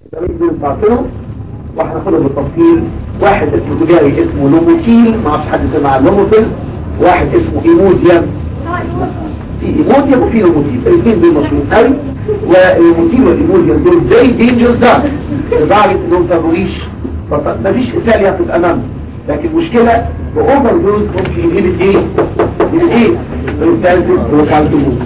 الفيتامين دول بعطيهم وهناخدهم بالتفصيل واحد اسمه تجاري اسمه لوموتيل ما اعرفش حد سمع عن لوموتيل واحد اسمه ايموديوم في ايموديوم وفي لوموتيل الاثنين دول مشهورين قوي والايموديوم والايموديوم دول فيري دينجرس دراجز لدرجه انهم ما فيش مفيش اسهال ياخد امامنا لكن المشكله باوفر دوز ممكن يجيب ايه؟ يجيب ايه؟ ريستانسز وكالتوموز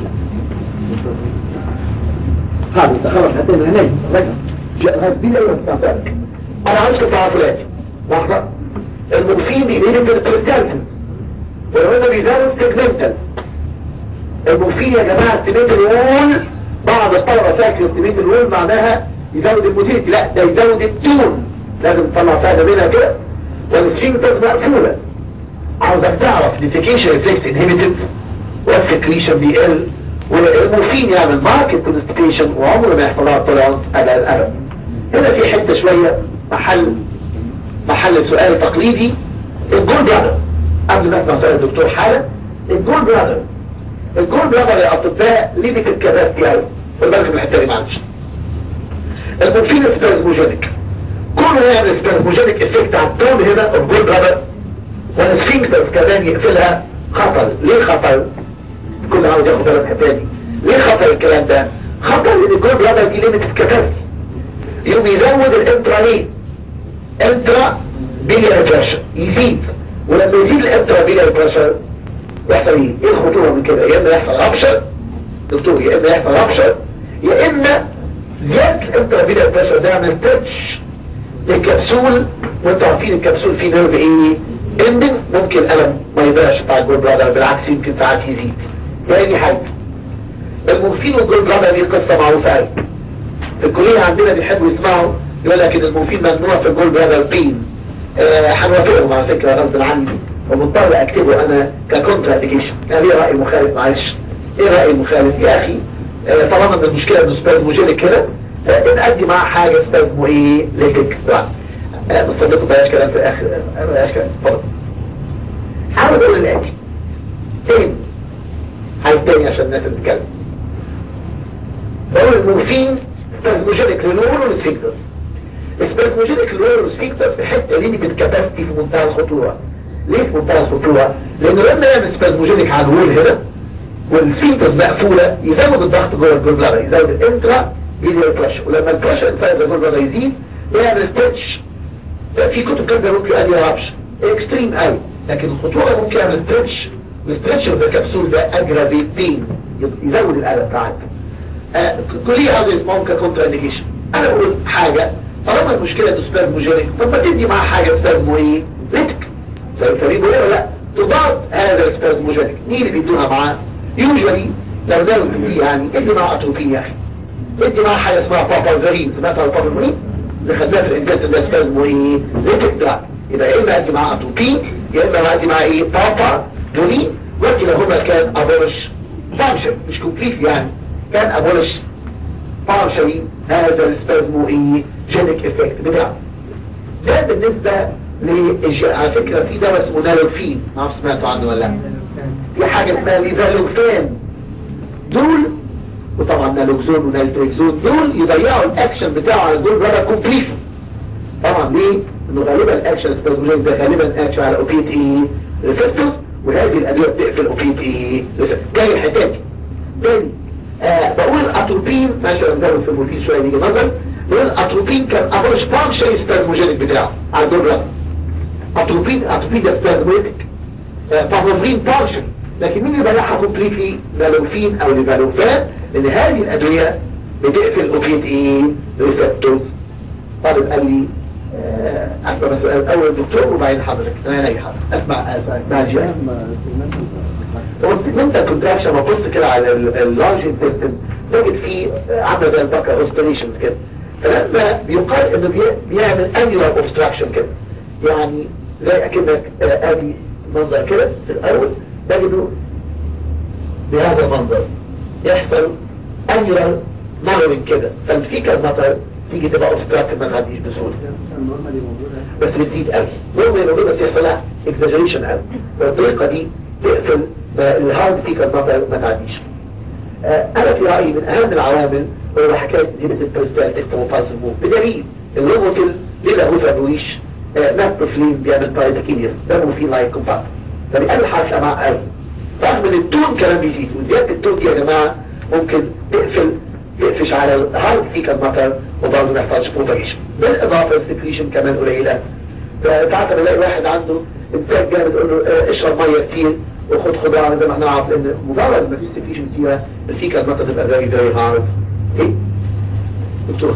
هذا استخرج حتى من هناك رجع هتبين ايه استعفاك انا عايزكم تعرفوا الاتي لحظه المورفين بيميل في الكريستالتن والهنا بيزود سيجمنتال المورفين يا جماعه استيميت الوول بعض الطلبه فاكر استيميت الوول معناها يزود الموتيلتي لا ده يزود التون لازم تطلع فايده منها كده والسفنكتر مقفوله عاوزك تعرف ديفيكيشن ريفلكس انهبيتد والسكريشن بيقل والمورفين يعمل ماركت كونستيشن وعمره ما يحصلها طلعت على الأبد هنا في حتة شوية محل محل سؤال تقليدي الجول برادر قبل ما اسمع سؤال الدكتور حالا الجول برادر الجول برادر يا اطباء ليميتد كاباسيتي قوي خد بالك من الحته دي معلش المورفين سبازموجينيك كل ما يعمل سبازموجينيك افكت على التون هنا الجول برادر والسفنكتر كمان يقفلها خطر ليه خطر؟ كل عاوز ياخد بالك تاني ليه خطر الكلام ده خطر ان الجول برادر دي ليميتد كاباسيتي يقوم يزود الانترا ليه انترا بيليار بريشر يزيد ولما يزيد الانترا بيليار بريشر يحصل ايه ايه الخطوره من كده يا اما يحصل رابشر دكتور يا اما يحصل رابشر يا اما زياده الانترا بيليار بريشر ده يعمل تاتش للكبسول وانتوا عارفين الكبسول فيه نيرف ايه اندن ممكن الم ما يضيعش بتاع الجول برادر بالعكس يمكن ساعات يزيد يعني حاجه المورفين والجول برادر دي قصه معروفه قوي في الكلية عندنا بيحبوا يسمعوا يقول لك ان المورفين ممنوع في الجول برادر بين هنوافقهم على فكرة غصب عني ومضطر اكتبه انا ككونترا ابليكيشن يعني ايه رأي المخالف معلش ايه رأي المخالف يا اخي آه طالما ان المشكلة انه سبازموجينيك كده آه نأدي معاه حاجة سبازمو ايه ليتك آه مصدقوا بلاش كلام في الاخر بلاش كلام اتفضل حاول اقول الاتي تاني عايز تاني عشان الناس تتكلم بقول المورفين سبازموجينيك للور والسفنكتر السبازموجينيك للور والسفنكتر في حته ليميتد كاباسيتي في منتهى الخطوره ليه في منتهى الخطوره لانه لما يعمل سبازموجينيك على الوول هنا والسفنكتر مقفوله يزود الضغط جوه الجول بلادر يزود الانترا بيليار بريشر ولما البريشر انسايد الجول بلادر يزيد يعمل ستيتش في كتب كده ممكن ادي رابش اكستريم قوي لكن الخطوره ممكن يعمل ستيتش والستيتش اوف الكبسول ده اجرافيت بين يزود الالم بتاعتك آه كلية هذا اسمهم ككونتر انديكيشن انا اقول حاجة طالما المشكلة سبازموجينيك طب ما تدي معاه حاجة سبازمو ايه ليتك فالفريق ولا لا تضاد هذا السبازموجينيك مين اللي بيدوها معاه يوجوالي لو ده فيه يعني ادي معاه اتروبين يا اخي ادي معاه حاجة اسمها بابازارين سمعت على البابازارين اللي خدناها في الانجاز ده سبازمو ايه ليتك ده يبقى يا اما ادي معاه اتروبين يا اما ادي معاه ايه بابا دوني وقت لو هما كان ابورش فانكشن مش كومبليت يعني كان ابولش بارشلي هذا السبازمو ايه جينيك افكت بتاعه ده بالنسبة ل على فكرة في دواء اسمه نالوفين ما اعرف سمعتوا عنه ولا لا في حاجة اسمها ليفالوفان دول وطبعا نالوكزون ونالتريكزون دول يضيعوا الاكشن بتاعه على دول بره كومبليت طبعا ليه؟ انه غالبا الاكشن السبازموجين ده غالبا اكشن على اوبيت ايه ريسبتورز وهذه الادوية بتقفل اوبيت ايه جاي الحتات تاني آه بقول الاتروبين ماشي انزل في المورفين شويه يجي نظر بقول الاتروبين كان ابرش فانكشن سبازموجينيك بتاعه على الدور ده اتروبين اتروبين ده سبازموجينيك فافورين فانكشن لكن مين اللي بلعها كومبليتلي نالوفين او ليفالوفان لان هذه الادويه بتقفل اوبيت ايه ريسبتورز طالب قال لي اسمع بس الاول الدكتور وبعدين حضرتك انا اي حضرتك اسمع اسمع جاي هو السيجمنتال كونتراكشن ببص كده على اللارج انتستين تجد فيه عامله زي البكر اوستريشنز كده فلما بيقال انه بيعمل انيولار اوبستراكشن كده يعني زي اكنك ادي منظر كده في الاول تجده بهذا المنظر يحصل انيولار نارين كده فالفيكال مطر تيجي تبقى اوبستراكت ما تعديش بسهوله بس بتزيد قوي نورمال موجوده بس يحصل لها اكزاجريشن قوي والطريقه دي تقفل الهارد فيكال مطر ما تعديش آه، انا في رايي من اهم العوامل هو حكايه هبه البرستال تكتموفاز الموف بدليل اللوبوتيل ليه هو تابويش ناتروفلين بيعمل بايتاكينيس ده مفيد لايك كومباكت فبيقلل حركه مع قلب رغم ان التون كمان بيزيد وزياده التون دي يا جماعه ممكن تقفل تقفش على الهارد فيكال ماتر وبرضه ما يحصلش بروباجيشن بالاضافه السكريشن كمان قليله فساعات بلاقي واحد عنده انتاج جامد يقول له اه اشرب ميه كتير وخد خضار زي ما احنا نعرف لان مجرد ما في سكريشن كتيره الفيكال ماتر تبقى فيري فيري هارد ايه دكتور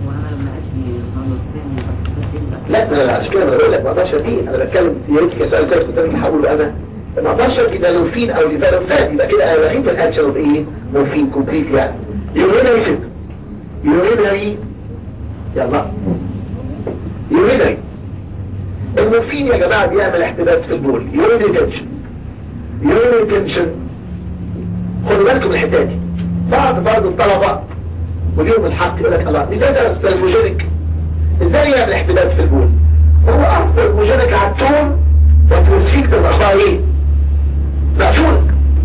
لا لا لا عشان كده بقول لك ما اقدرش اديه انا بتكلم يا ريت كسؤال كده كنت انا هحاول انا ما اقدرش ادي ده لورفين او ليفالوفات يبقى كده انا وحيد الاكشن بايه مورفين كومبليت يعني يورينري فيت يورينري يلا يورينري المورفين يا جماعه بيعمل احتباس في البول يورينري تنشن يورينري تنشن خدوا بالكم من الحته دي بعض بعض الطلبه وليهم الحق يقول لك الله ازاي ده سبلموجينيك ازاي يعمل احتباس في البول هو افضل مجرد على التون وتوسيك تبقى ايه مقفول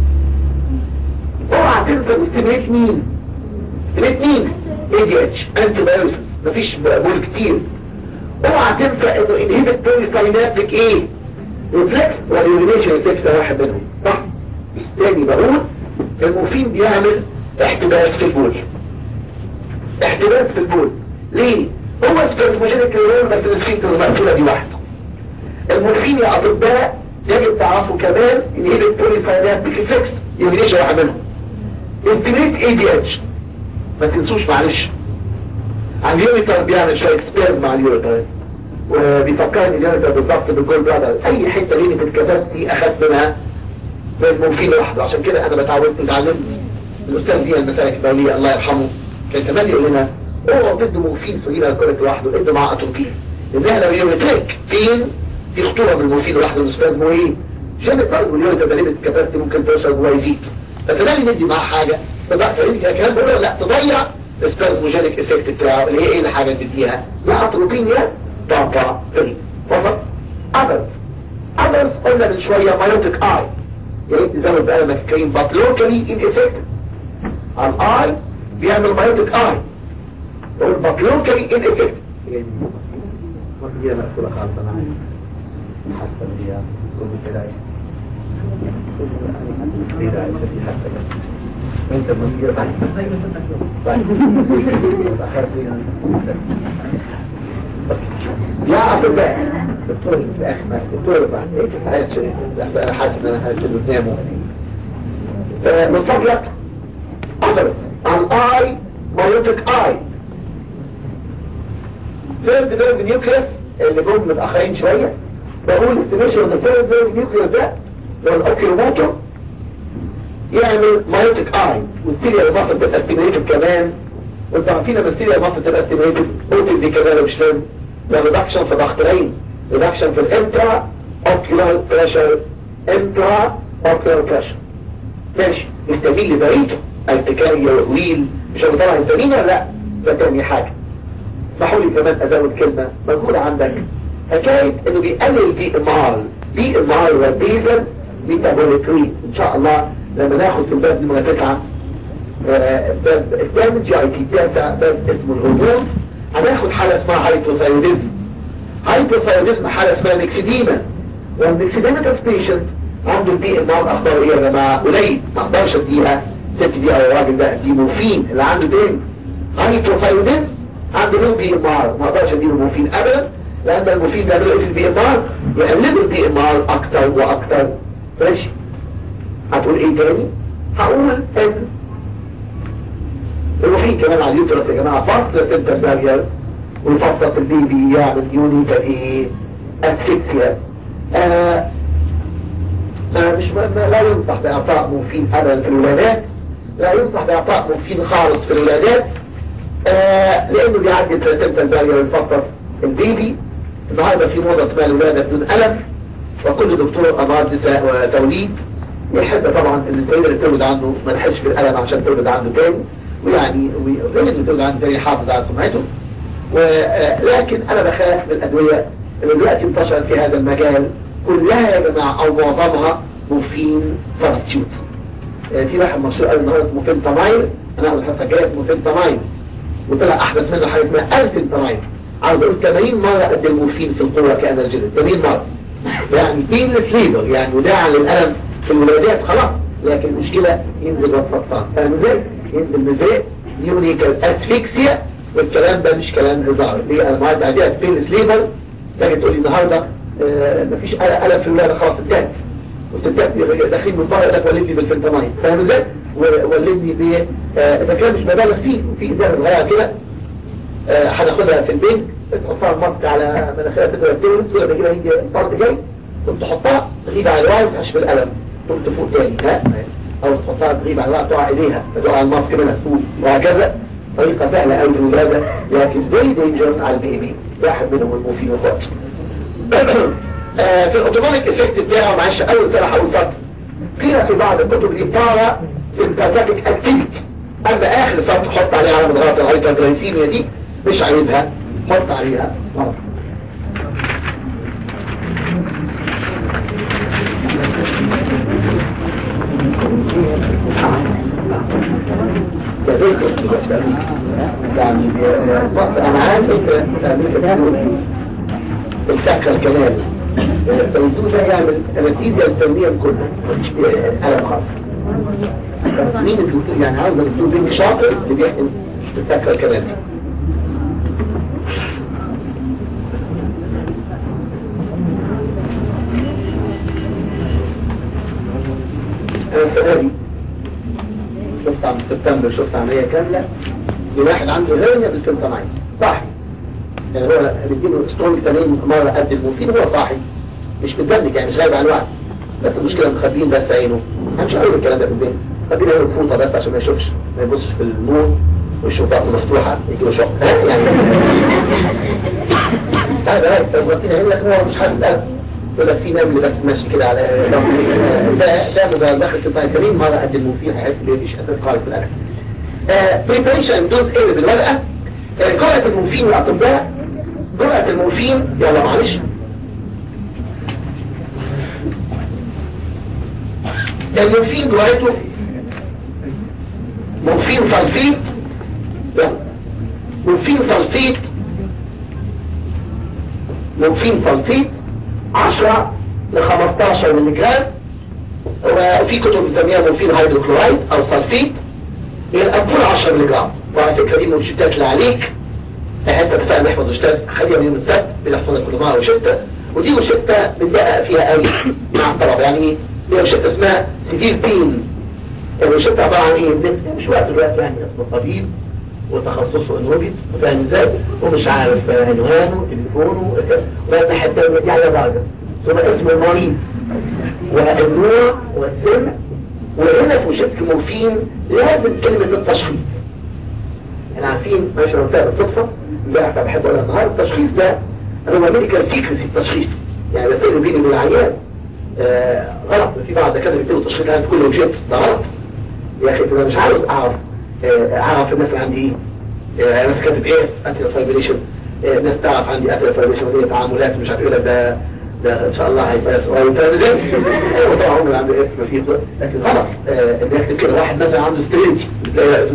اوعى تنسى مستمريت مين الاثنين اي دي اتش انتي بايوسس مفيش بول كتير اوعى تنسى انه انهيبت بولي ساينابتك ايه ريفلكس واليورينيشن ريفلكس ده واحد منهم صح تاني بقول المورفين بيعمل احتباس في البول احتباس في البول ليه هو سبرموجينيك نيرون بس السفنكتر المقفوله دي واحده المورفين يا اطباء يجب تعرفوا كمان ان هي البوليفاينات بكفكس يمنيش واحد منهم استميت اي دي اتش ما تنسوش معلش عن اليونيتر بيعمل شويه سبيرم مع اليونيتر وبيفكرني اليونيتر بالضبط بالجول برادر اي حته ليميت الكباستي اخذت منها مورفين لوحده عشان كده انا بتعودت اتعلمت الاستاذ دي المسالك الدوليه الله يرحمه كان كمان يقول لنا هو ضد مورفين في رينا الكوليك لوحده ادوا معاه اتروبين لانها لو يونيتريك فين في خطوره بالمورفين لوحده بالنسبه له ايه جامد برضه اليونيتر ده ليميت الكباستي ممكن توصل جوه يزيد فتلاقي ندي معاه حاجه تضيع كلام بقول لا تضيع السبازموجينيك افكت بتاعه اللي هي ايه الحاجه اللي تديها يا اتروبين يا طاقه فري فقط others others قلنا من شويه مايوتيك اي يا ريت نزود بقى مفكرين but locally ineffective على الاي بيعمل مايوتيك اي يقول but locally ineffective هي مقفوله خالص انا عارف حتى اللي هي كل كده انت مدير يا اطباء دكتور احمد دكتور بعد ايه تفعلش انا حاسس ان انا هشيل قدامه من فضلك اضرب الاي مايوتيك اي ثيرد نيرف نيوكليس اللي جم متاخرين شويه بقول استيميشن اوف ذا ثيرد نيرف نيوكليس ده لو الاوكيلوموتور يعمل مايوتيك اي والسيريال ماسل تبقى ستيميليتد كمان وانتوا عارفين لما السيريال ماسل تبقى ستيميليتد اوتيل دي كمان مش لازم ده ريدكشن في ضغط العين ريدكشن في الانترا اوكيولار بريشر انترا اوكيولار بريشر ماشي يستميل لبريته التكارية والويل مش هو طبعا يستميل ولا لا ده تاني حاجة اسمحوا لي كمان ازود كلمة موجودة عندك حكاية انه بيقلل دي ام ار دي ام ار والديزل ميتابوليك ريت ان شاء الله لما ناخد في الباب نمرة تسعة باب الثامن جي اي تي تاسع باب اسمه الهرمون هناخد حالة اسمها هايبوثايروديزم هايبوثايروديزم حالة اسمها نكسيديما والنكسيديماتس بيشنت عنده الدي ام ار اخبار ايه يا جماعة قليل ما اقدرش اديها ست دي او الراجل ده دي مورفين اللي عنده تاني هايبوثايروديزم عنده له دي ام ار ما اقدرش اديله مورفين ابدا لان المورفين ده له في الدي ام ار يقلبوا الدي ام ار اكتر واكتر ماشي هتقول ايه تاني هقول ان المفيد كمان على اليوترس يا جماعة فصل سنتر بارير ويفصل البيبي يعمل يونيتا ايه اسفكسيا آه آه مش ما لا ينصح باعطاء مورفين ابدا في الولادات لا ينصح باعطاء مورفين خالص في الولادات آه لانه بيعدي السنتر بارير ويفصل البيبي النهارده في موضة اسمها الولادة بدون ألم وكل دكتور امراض نساء وتوليد يحب طبعا ان السيدة اللي تولد عنده ما نحسش بالألم عشان تولد عنده تاني ويعني ويريد ان تولد عنده تاني يحافظ على سمعته ولكن انا بخاف من الادوية اللي دلوقتي انتشرت في هذا المجال كلها يا جماعة او معظمها مورفين سبستيوت آه، في واحد مشهور قال النهارده اسمه فينتامايل انا اول حصه جايه اسمه فينتامايل وطلع احدث منه حاجه اسمها الفينتامايل عاوز اقول 80 مره قد المورفين في القوه كانرجيزك 80 مره يعني بينلس ليبر يعني وداعا للالم في الولادات خلاص لكن المشكله ينزل وسط فاهم ازاي؟ ينزل بزي يونيكال اسفيكسيا والكلام ده مش كلام هزار ليه انا معايا بعديها بينلس ليبر تيجي تقول لي النهارده آه مفيش الم في الولاده خلاص انتهت وتبدأ داخلين من بره لك ولدني بالفنتامين فاهم ازاي؟ ولدني ب آه، اذا كان مش مبالغ فيه وفي ازازه صغيره كده آه، هناخدها في البيت تحطها الماسك على مناخيرها تقدر تولد ولما يجي يجي الفرد جاي ثم تحطها تغيب على الوعي وتعيش بالقلم ثم تفوق تاني ها او تحطها تغيب على الوعي تقع ايديها فتقع الماسك منها تفوق وهكذا طريقة سهلة قوي في الولادة لكن فيري دينجرس على البيبي واحد منهم الموفين وخاطر في الاوتوماتيك افكت بتاعه معلش اول سنه هقول فقط قيل في بعض الكتب الاطاره في الباتاتيك اكتيفيتي اما اخر سطر حط عليها علامه غلط الهايبرجلايسيميا دي مش عايزها حط عليها غلط يعني مصر انا عارف الفكر الكلامي فالدكتور ده يعمل نتيجة التنمية كله مش ألم خاص بس مين الدكتور يعني عاوز الدكتور بينك شاطر اللي بيحكم الفكر الكلامي أنا السنة دي شفت عم سبتمبر شفت عملية كاملة لواحد عنده هرنيا بالسنتماين صاحي يعني هو بيديله سترونج تمام مرة قد الموفين هو صاحي مش متدمج يعني مش غايب عن الوعي بس المشكلة مخبيين بس عينه مش هقول الكلام ده في البيت خبيين عينه فوطة بس عشان ما يشوفش ما يبصش في النور والشباك مفتوحة يجي له شوك ها يعني هذا رايك لو غطينا عينك هو مش حاسس قلب يقول لك في نمل بس ماشي كده على ده ده مدخل في الفيتامين مرة قد الموفين هيحس بيه مفيش اساس خالص في القلب بريبريشن دوز ايه بالورقة قراءة المورفين والأطباء جرعة المورفين يلا معلش المورفين جرعته مورفين سلفيت مورفين سلفيت مورفين سلفيت 10 ل 15 ملي جرام وفي كتب بتسميها مورفين هيدروكلورايد او سلفيت هي الأمبول 10 ملي جرام وعلى فكرة دي منشطات اللي عليك حتى بتاع محفظ أستاذ خليها من يوم السبت بنحفظها كل مرة وشتة ودي وشتة بندقق فيها قوي مع الطلبة يعني ايه؟ دي وشتة اسمها سيفير بين الوشتة عبارة عن ايه؟ مش وقت الوقت يعني اسمه طبيب وتخصصه انوبي وفاهم ازاي ومش عارف عنوانه تليفونه وبعد حتى دي على درجة ثم اسم المريض والنوع والسن وهنا في وشتة مورفين لازم كلمة التشخيص احنا عارفين ماشي لو سأل الصدفة امبارح بحب اقولها النهارده التشخيص ده هو ميديكال سيكرسي التشخيص يعني بسأل بيني وبين العيان آه غلط في بعض الدكاتره بيكتبوا تشخيص العيان كله جيت ده غلط يا اخي انا مش عارف اعرف آه اعرف الناس اللي عندي ايه آه ناس كاتب ايه اتريا فايبريشن آه ناس تعرف عندي اتريا فايبريشن ودي تعاملات مش عارف ايه ده ده ان شاء الله هيبقى سؤال فاهم ازاي؟ ايوه طبعا عمري عنده اسم فيه لكن خلاص اللي يكتب كده واحد مثلا عنده سترينج بتلاقي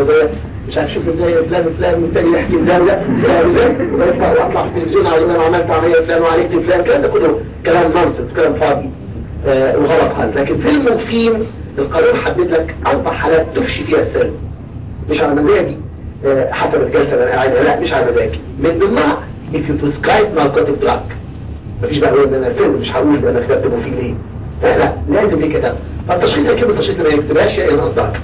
مش عارف شوف ازاي فلان وفلان والتاني يحكي ازاي لا ازاي ويطلع واطلع في التلفزيون على انا عملت عمليه فلان وعالجت فلان الكلام ده كله كلام نونسنس كلام فاضي آه وغلط هذا لكن في المورفين القانون حدد لك اربع حالات تفشي فيها السن مش على مزاجي آه حسب الجلسه اللي انا قاعد لا مش على مزاجي من ضمنها if you prescribe narcotic drug مفيش بقى ان انا فيلم مش هقول ده انا كتبت مورفين ليه لا لا لازم في كده فالتشخيص كلمه التشخيص ما يكتبهاش يا قصدك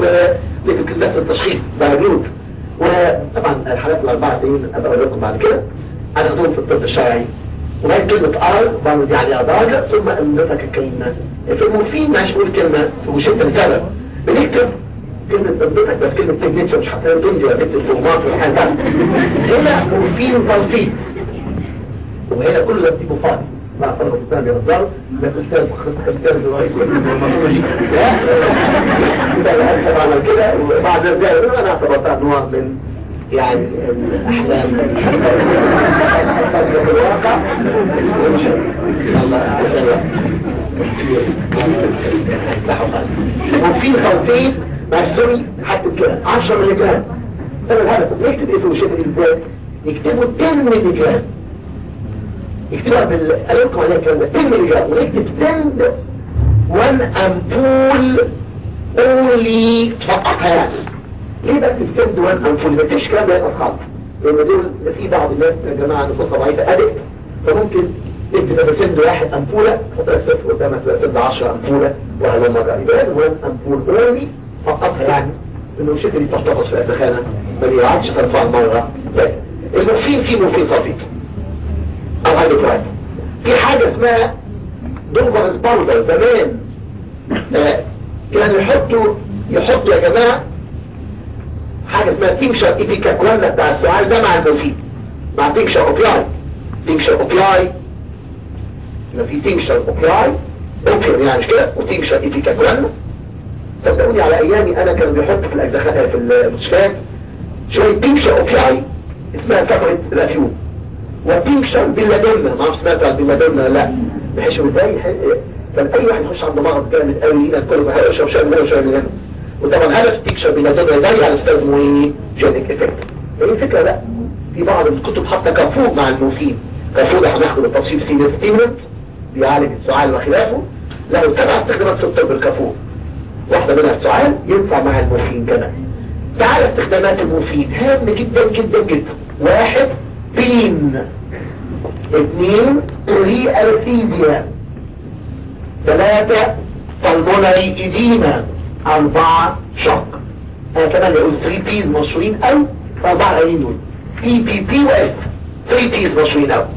ولكن كلمه التشخيص موجود وطبعا الحالات الاربعه دي ابقى اقول لكم بعد كده هناخدهم في الطب الشرعي وبعد كلمة ار بعمل دي عليها درجة ثم امنتك الكلمة في المورفين مش بقول كلمة مش انت مثلا بنكتب كلمة امنتك بس كلمة تجنيتش مش حتى تنجي ولا تكتب فورمات ولا حاجة هنا مورفين تلفيق وهنا كل ده بتيجي فاضي مع طلبة الثاني بيهزروا بس الثاني الثاني الرئيس والمرمجي لا ده عمل كده وبعد ذلك انا اعتبرتها نوع من يعني الأحلام في الواقع وفي صوتين مشتري حتى كده 10 ملي جرام ده الهدف نكتب اسمه شبه ازاي يكتبوا 10 ملي جرام يكتبها بالألقى عليها الكلام ده 10 ملي جرام ونكتب سند 1 امبول اونلي فقط يعني ليه بكتب سند 1 امبول ما فيش كلام ده يبقى خالص لان دول في بعض الناس يا جماعه نفوسها ضعيفه ادت فممكن تكتب سند واحد امبوله تحط صفر قدامها تبقى سند 10 امبوله وهلم مره يبقى لازم 1 امبول اونلي فقط يعني انه شكل تحتفظ في الأدخانة ما بيقعدش ترفع المرة المورفين فيه مورفين طبيب او هيدروكرايد في حاجة اسمها دوغرز باودر زمان آه كانوا يحطوا يحطوا يا جماعة حاجة اسمها تيمشر ايبيكا كوانا بتاع السؤال ده مع المورفين مع تيمشر اوبياي تيمشر اوبياي يبقى في تيمشر اوبياي اوبيوم يعني مش كده وتيمشر ايبيكا كوانا صدقوني على ايامي انا كانوا بيحطوا في الاجزاء في المستشفيات شويه بيمشا اوبياي اسمها كفرة الافيوم وبيمشا بيلادونا ما اعرفش سمعت عن بيلادونا لا بحيث ازاي كان اي واحد يخش عنده مرض جامد قوي هنا الكل بقى يشرب شويه من هنا وشويه من هنا وطبعا هدف بيمشا بيلادونا زي على استاذ ايه جينيك افكت هي الفكره لا في بعض الكتب حتى كافور مع الموفين كافور ده هناخده بالتفصيل في ستيمنت بيعالج السعال وخلافه له سبع استخدامات في الطب الكافور واحدة منها السؤال ينفع مع المورفين كمان تعالى استخدامات المورفين هام جدا جدا جدا واحد بين اثنين ري ارثيزيا ثلاثة بالمونري ايديما اربعة شق انا كمان يقول 3 بيز مشهورين او اربعة غيرين دول بي بي بي واف 3 بيز مشهورين او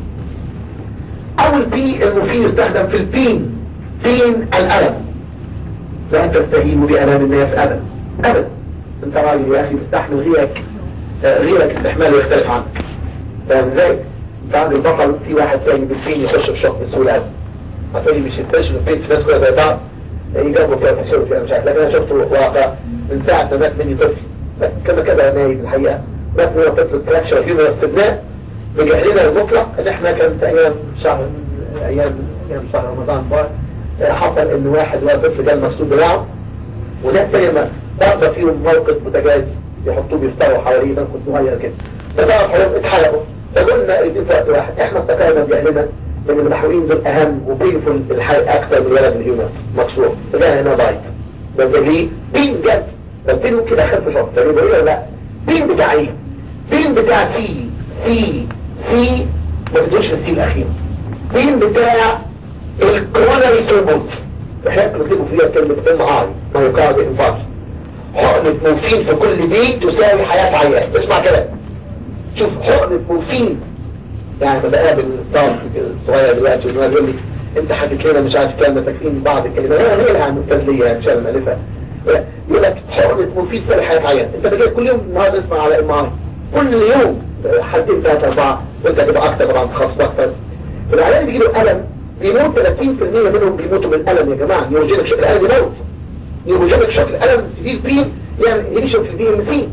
اول بي المورفين يستخدم في البين بين الالم لا تستهين بأمام الناس أبدا أبدا انت راجل يا أخي تستحمل غيرك غيرك استحماله يختلف عنك فاهم ازاي؟ انت عند البطل في واحد ثاني بالسين يخش في شق بسهولة قوي هتقولي مش انتش في البيت في ناس كلها زي بعض يجابوا فيها في شغل فيها مش عارف لكن انا شفته واقع من ساعة ما مات مني طفل كما كده نايم الحقيقة مات مني طفل كراكشر فينا استبناء رجع لنا المطلق ان احنا كانت ايام شهر ايام ايام شهر رمضان بار حصل ان واحد ولا طفل جال مكسور دراعه وناس تانية برضه فيهم موقف متجاز يحطوه بيفطروا حواليه ده كنت صغير كده فطبعا حواليهم اتحرقوا فقلنا الاثنين في وقت واحد احنا افتكرنا بيعلنا ان المحروقين دول اهم وبينفل الحرق اكثر من الولد الهيومن مكسور فده هنا ضايق ده ليه؟ بين جد فبينه كده خف شوط طب يقول لا بين بتاع ايه؟ بين بتاع سي سي سي ما تدوش في السي الاخير بين بتاع الكوروناري توربوت احنا بنكتبوا فيها كلمة ام اي مايوكارد انفاركت حقنة مورفين في كل بيت تساوي حياة عيان اسمع كده شوف حقنة مورفين يعني لما بقابل الطالب الصغير دلوقتي وانه يقول لي انت حكيت لنا مش عارف كلمة تكفيني بعض الكلمات انا ليه عن التسلية يعني مش انا مالفها يقول لك حقنة مورفين تساوي حياة عيان انت بقيت كل يوم النهارده اسمع على ام اي كل يوم حالتين ثلاثة أربعة وانت هتبقى أكتر طبعا تخصص أكتر العيان بيجي له ألم بيموت 30% منهم بيموتوا من الألم يا جماعة نيوجينك شكل الألم يموت نيوجينك شكل الألم سيفير بين يعني ينشف في الدي ام سي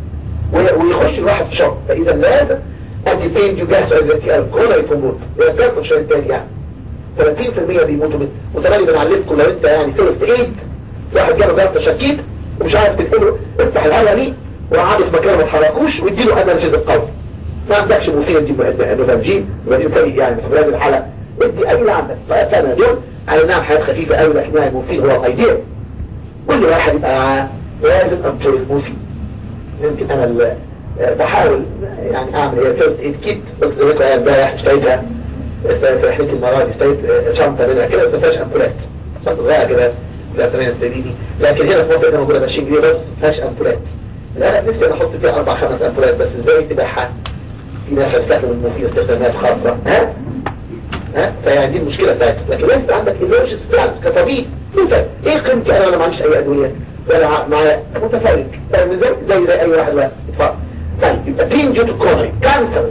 ويخش الواحد في شوك فإذا لازم أنتي بين يجهز التي الكولا يموت يتاكل شوية تاني يعني 30% بيموتوا من وتمالي بنعلمكم لو انت يعني فيرست ايد واحد جاله ضغط شكيت ومش عارف تقفله افتح الهواء دي وقعد في مكانه ما تحركوش واديله انرجيز القوي ما عندكش مفيد دي نوفامجين يبقى دي فريق يعني في بلاد الحلقة ادي اي لعبة فأتنا دول على انها حياة خفيفة قوي لكنها المفيد هو الايديا كل واحد يبقى لازم امتلك مفيد يمكن انا بحاول يعني اعمل هي فيرست ايد كيت قلت لكم امبارح اشتريتها في رحلة المرات اشتريت شنطة منها كده ما فيهاش امبولات شنطة صغيرة كده لا ثمانية سنيني لكن هنا في مصر موجودة 20 جنيه بس ما فيهاش امبولات لا نفسي انا احط فيها اربع خمس امبولات بس ازاي تبقى حق في ناس تستخدم المفيد استخدامات خاصة ها ها فيعني دي المشكلة بتاعتك لكن انت عندك ايمرجنس بتاعك كطبيب انت ايه قيمتي انا ولا ما عنديش اي ادوية ولا معايا متفرج فاهم ازاي زي زي اي واحد واحد اتفضل طيب يبقى بين جوت كورني كانسر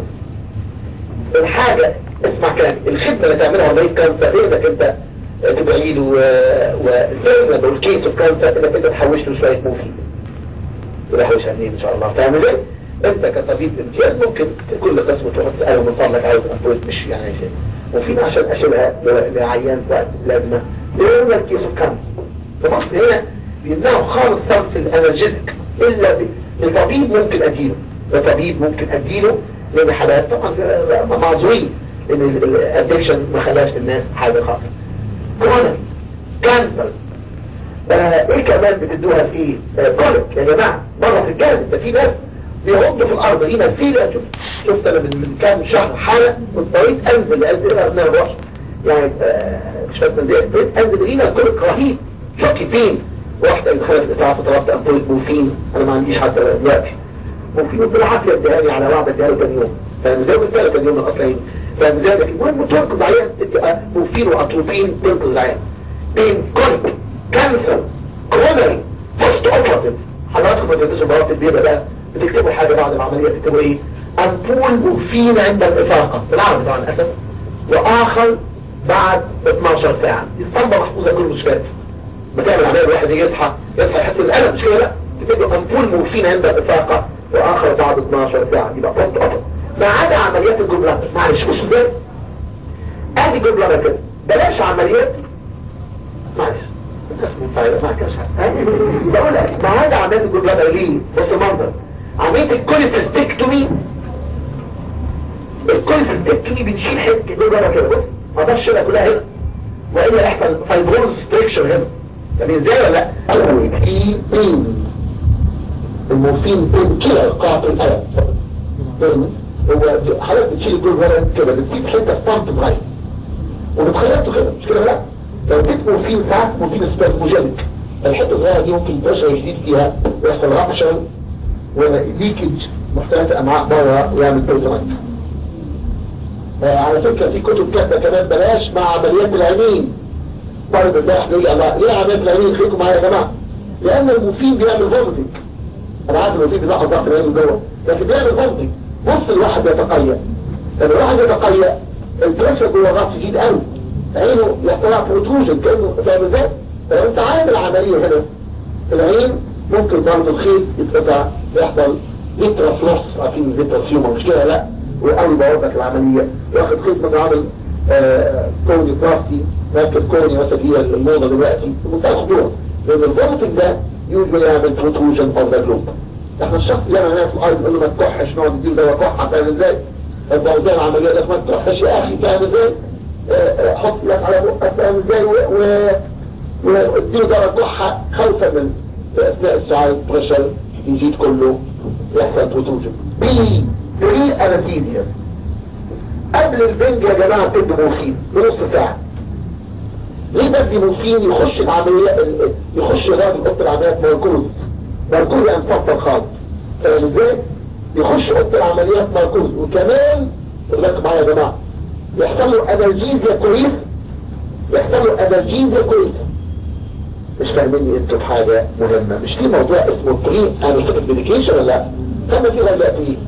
الحاجة اسمع كلامي الخدمة اللي تعملها مريض كانسر غير انك انت تدعي له وزي ما بقول كيس اوف كانسر انك انت تحوش له شوية مفيد وده حوش منين ان شاء الله فاهم ازاي انت كطبيب امتياز ممكن كل قسم تروح تساله من فضلك عايز امبويت مش يعني شيء وفي عشان اشيلها لعيان وقت لازمه يقول لك كيس كم في مصر هنا بيمنعوا خالص صرف الانرجيتك الا الطبيب ممكن اديله الطبيب ممكن اديله لان حالات طبعا معذورين لان الادكشن ما خلاش الناس حاجه خالص كورونا كانسر ايه كمان بتدوها في ايه كولك يا جماعه بره في الجهاز ده في ناس بيغضوا في الارض هنا في شفت شفت انا من كام شهر حاله واضطريت انزل انزل ابناء الرأس يعني مش فاكر ازاي اضطريت انزل هنا كولك رهيب شوكي فين واحدة دخلت الاسعاف طلبت امبولة مورفين انا ما عنديش حتى دلوقتي مورفين بالعافية ادهاني على وعد ادهاني كان يوم فاهم ازاي قلت لك اليوم الاصلي فاهم ازاي لكن المهم تنقذ عيان تبقى مورفين واتروبين تنقذ العيان بين كولك كانسر كرونري بوست اوبراتيف حضراتكم ما تدرسوا بوابة البيبة بقى بتكتبوا حاجة بعد العملية تكتبوا ايه امبول مورفين عند الافاقة بالعربي طبعا اسف واخر بعد 12 ساعة دي اسطمبة محفوظة كل المستشفيات بتعمل عملية الواحد يجي يصحى يصحى يحس بالألم مش كده لا تكتب امبول مورفين عند الافاقة واخر بعد 12 ساعة يبقى بوست اوبراتيف ما عدا عمليات الجملة معلش مش ازاي ادي جملة كده بلاش عمليات معلش بقول لك ما هذا عملية الجملة ليه بص المنظر عملية الكوليسيستكتومي الكوليسيستكتومي بنشيل حته جملة كده بص ما ده الشيلة كلها هنا وإلا يحصل فايبروز ستريكشر هنا طب ازاي ولا لا؟ المورفين المورفين بين كده قاعدة الألم هو حضرتك بتشيل الجملة كده بتسيب حتة ستامب صغير وبتخيلته كده مش كده لا؟ لو اديت مورفين ساعات مورفين سبازموجينيك الحته الصغيره دي ممكن بريشر جديد فيها ويحصل رابشر وليكج محتاج امعاء بره ويعمل بيرتونايت على فكره في كتب كاتبه كمان بلاش مع عمليات العينين برضه ده احنا يقول الله ليه عمليات العينين خليكم معايا يا جماعه لان المورفين بيعمل فومتنج انا عارف المورفين بيلاحظ ضغط العين جوه لكن بيعمل فومتنج بص الواحد يتقيأ لما الواحد يتقيأ البريشر جوه الراس يزيد قوي عينه يحتوى بروتروجن كأنه فاهم ازاي؟ فلو انت عامل عملية هنا في العين ممكن برضه الخيط يتقطع يحصل فيترا فلوس عارفين فيترا سيوما مش كده لا وقوي بوابك العملية واخد خيط من عامل آه كوني بلاستي راكب كوني مثلا هي الموضة دلوقتي بمنتهى الخطورة لان الفومتنج ده يوجد يعمل بروتروجن اوف ذا جلوب احنا الشخص اللي انا هنا في الارض نقول له ما تكحش نقعد نديله دواء كحه فاهم ازاي؟ الموضوع العملية ده ما تكحش يا اخي فاهم ازاي؟ حط لك على بقك فاهم ازاي واديله درجة كحة خوفا من في اثناء الساعات بريشر يزيد كله يحصل بروتوجن بي بري انستيزيا قبل البنج يا جماعة بتدي مورفين بنص ساعة ليه بدي مورفين يخش العمليات يخش غاب اوضه العمليات مركوز مركوز انفضل خالص فاهم ازاي؟ يخش اوضه العمليات مركوز وكمان ركز معايا يا جماعه يحصل له انرجيزيا كويس يحصل له انرجيزيا كويس مش فاهميني انتوا بحاجة مهمة مش في موضوع اسمه بري انستيك ميديكيشن ولا لا كما في غير فيه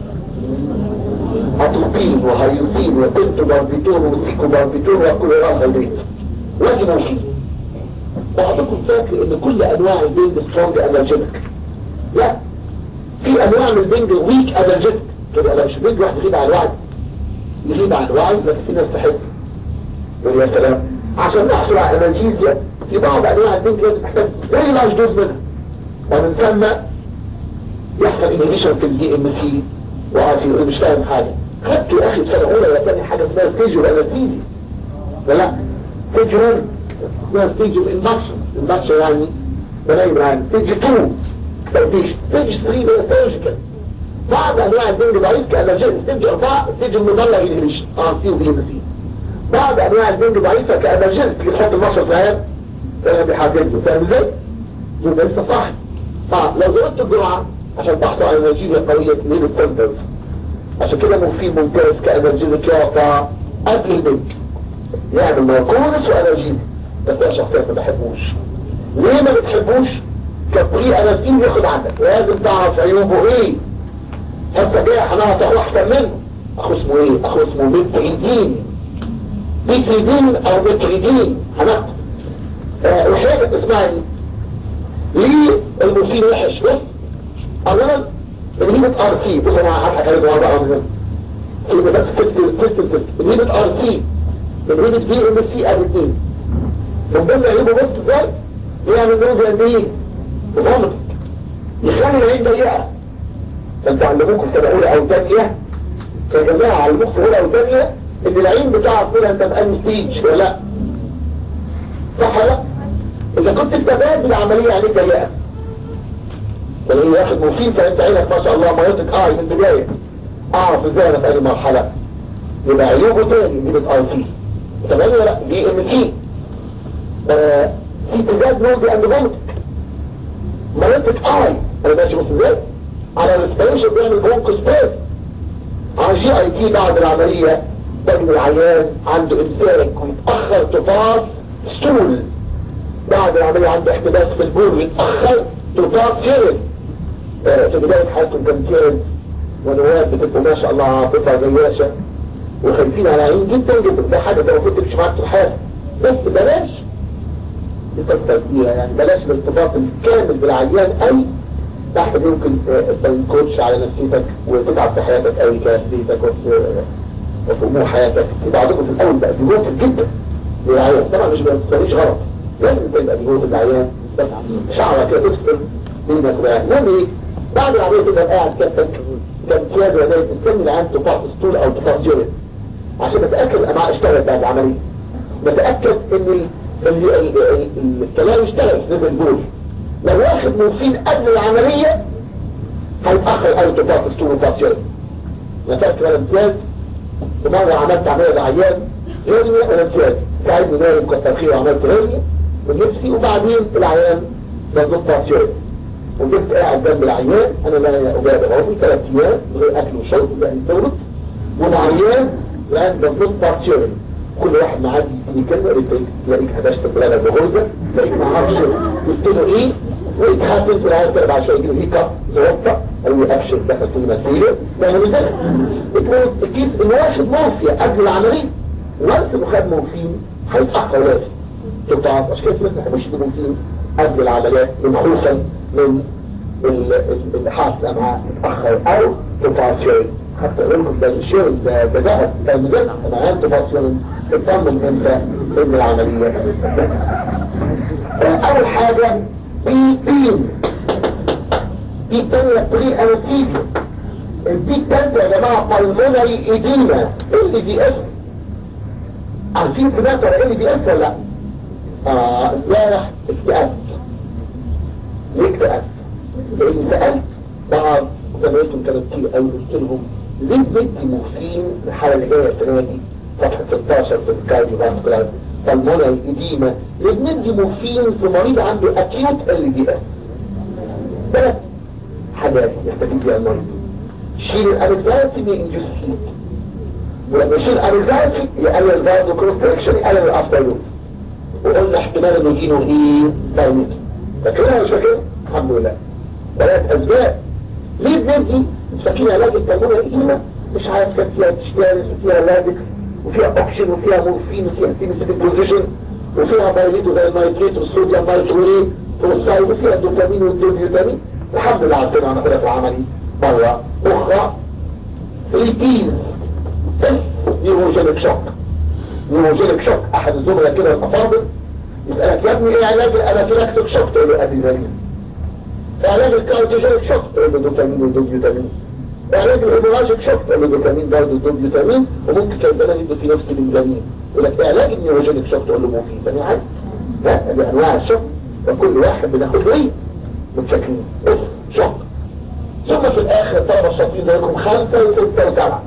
اتروبين وهيوسين وبنتو باربيتون وسيكو باربيتون وكل راس البيت لازم فيه بعضكم فاكر ان كل انواع البنج سترونج انرجيتك لا في انواع من البنج ويك انرجيتك كده لا مش بنج واحد يغيب عن الوعي يغيب عن الوعي لكن في ناس تحب يقول يا سلام عشان نحصل على انرجيزيا في بعض انواع البنج لازم تحتاج ايه لا جزء منها ومن ثم يحصل انهيشن في الدي ام سي وعافي مش فاهم حاجه خدت يا اخي سنه اولى ولا ثاني حاجه اسمها ستيج الانستيزي ولا ستيج 1 اسمها ستيج الاندكشن الاندكشن يعني بنايم عن ستيج 2 ستيج ستيج 3 ده سيرجيكال بعض انواع البنج ضعيف كانرجيز ستيج 4 ستيج المضلع انهيشن اه سي وبي ام سي بعض انواع البنج ضعيفه كانرجيز تيجي تحط المصر في عيال بيحدده فاهم ازاي؟ يبقى لسه صح صح لو زودت الجرعه عشان تحصل على انرجيزيا قويه تنين الكونتنت عشان كده مفيد ممتاز كانرجيزيا يعطى قبل البنج يعمل مركوز وانرجيزيا بس انا شخصيا ما بحبوش ليه ما بتحبوش؟ كبري انرجيزيا ياخد عندك لازم تعرف عيوبه ايه انت جاي هنعطي احسن منه اخو اسمه ايه؟ اخو اسمه متريدين متريدين او متريدين هناخد آه وحاجة اسمها دي ليه المورفين وحش بص اولا الهيمة ار سي بصوا معايا هضحك عليكم واحدة واحدة كلمة بس كتب كتب كتب الهيمة ار سي الهيمة بي ام سي ار 2 من ضمن عيوبه بص ازاي يعمل نوزة مين وضمط يخلي العين ضيقة فانتوا علموكم سنة اولى او ثانية يا جماعة علموكم سنة اولى او ثانية ان العين بتاعك كلها انت بقى ستيج ولا لا صح ولا اذا كنت انت باد بالعملية عليك ضيقة ولو واحد مفيد فانت عينك ما شاء الله مريضك اه من البداية اعرف ازاي انا في اي مرحلة يبقى عيوبه تاني اللي بتقال فيه تمام ولا لا دي ام تي في تزاد نوزي اند فومت مريضك اي انا ماشي بص ازاي على الريسبيريشن بيعمل برونكو سبيس على جي اي تي بعد العملية تجد العيان عنده انسان ويتأخر تفاص ستول بعد العملية عنده احتباس في البول ويتأخر تفاص سيرل في بداية حياتكم كان سيرل ونواب بتبقوا ما شاء الله عاطفة زياشة وخايفين على عين جدا جدا ده حاجة ده المفروض تمشي معاك في الحياة بس بلاش تفكر فيها يعني بلاش الارتباط الكامل بالعيان اي تحت يمكن تنكوتش على نفسيتك وتتعب في حياتك اي كنفسيتك وفي وفي امور حياتك في بعضكم في الاول بقى ديفوتد جدا للعيان طبعا مش بتسويش غلط لازم تبقى ديفوتد للعيان بس شعرك كده تفصل بينك وبين المهم ايه بعد العمليه تبقى قاعد كابتن كامتياز ولا تستني العيان تفاص ستول او تفاص يورين عشان اتاكد الامعاء اشتغلت بعد العمليه بتاكد ان الكلام اشتغل نزل البول لو واخد مورفين قبل العملية هيتأخر قوي تفاص ستول وفاص يورين انا فاكر انا امتياز ومرة عملت عملية لعيان هيرنيا وانا امتياز ساعدني نايم كتر خير وعملت هيرنيا ونفسي وبعدين العيان نزلت فاص يورين وجبت قاعد جنب العيان انا لا اجاب عمري ثلاث ايام غير اكل وشرب يعني تولد والعيان الان نزلت فاص يورين كل واحد معدي يديني كلمة تلاقيك هدشت بلادك بغرزة تلاقيك ما عرفش قلت له ايه ويتحسن في العالم تلعب عشان يجيله هيكا توقع او يأبشر دخل في المسيرة ده انا مزاج اتقول الكيس الواحد موفية قبل العملية وانس مخاد موفين هيتأخر لازم تبقى عشان كده ما تحبش الموفين قبل العمليات من خوفا من الحاس الامعاء يتأخر او تبقى شيء حتى اقول لكم ده الشيء ده ده ذهب ده مزاج انا انت فاصل تطمن انت ان العملية اول حاجة بي بين دي التانية بري انستيزيا البي التالتة يا جماعة بالمونري ايدينا اللي دي اس عارفين سمعت ولا اللي دي اس ولا لا؟ اه امبارح اكتئبت ليه اكتئبت؟ لاني سألت بعض زمايلكم كانوا كتير قوي قلت لهم ليه بدي مورفين الحالة اللي جاية السنة دي صفحة 16 في الكارديو فاسكولار بالمونري ايديما ليه بندي مورفين في مريض عنده اكيوت ال دي اس ثلاث حاجات يستفيد بها المريض شيل الاريزاتي بينجز هيت ولما يشيل الاريزاتي يقلل الفازو كونستريكشن يقلل الافتر لود وقلنا احتمال انه يجيله ايه دايمتر فاكرها مش فاكرها الحمد لله ثلاث اسباب ليه بندي مش فاكرين علاج التنمية القديمة مش عارف كان فيها تشتارس وفيها لابكس وفيها اوكشن وفيها مورفين وفيها سيميسيتك بوزيشن وفيها بايليتو زي النايتريت والصوديوم نايتريت والسايد وفيها الدوبامين والدوبيوتامين الحمد لله عارفين انا كده في عملي مرة اخرى ريبيز نيوروجينيك شوك نيوروجينيك شوك احد الزملاء كده الافاضل يسألك يا ابني ايه علاج الانافيلاكتيك شوك تقول له ادرينالين علاج الكارديوجينيك شوك تقول له دوبامين ودوبيوتامين علاج الهيموراجيك شوك تقول له دوبامين برضه دوبيوتامين وممكن كمان يدوا في نفس الانزيمين يقول لك علاج النيوروجينيك شوك تقول له مفيد يعني عادي لا دي انواع الشوك وكل واحد بناخد ايه متشكلين بص شوك ثم في الاخر طلبة الشاطرين زيكم خمسة وستة وسبعة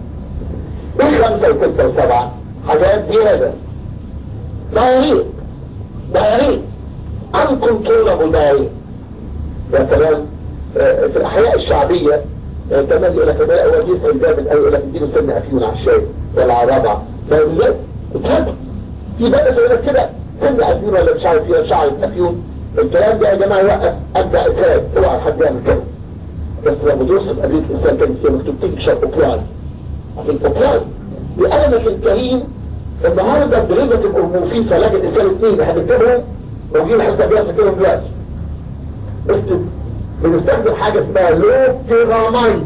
ايه خمسة وستة وسبعة حاجات زيادة دايرين دايرين uncontrollable دايرين يا سلام آه، في الاحياء الشعبية آه، كمان يقول لك ده هو بيسأل جامد قوي يقول لك اديله سن افيون على الشاي ولا على الرابعة فاهم ازاي؟ اتهدوا في بلد يقول لك كده سن افيون ولا مش عارف فيها شعر افيون الكلام ده يا جماعة يوقف ابدا اسهال اوعى حد يعمل كده بس لما توصل قضية الانسان كان فيها مكتوب تكشف اوكلاين عشان اوكلاين بقلمك الكريم النهارده بريدة الأرموفين في علاج الإنسان اثنين هتكتبهم موجودين حتى بيها تكتبهم دلوقتي اكتب بنستخدم حاجة اسمها لوبيراميد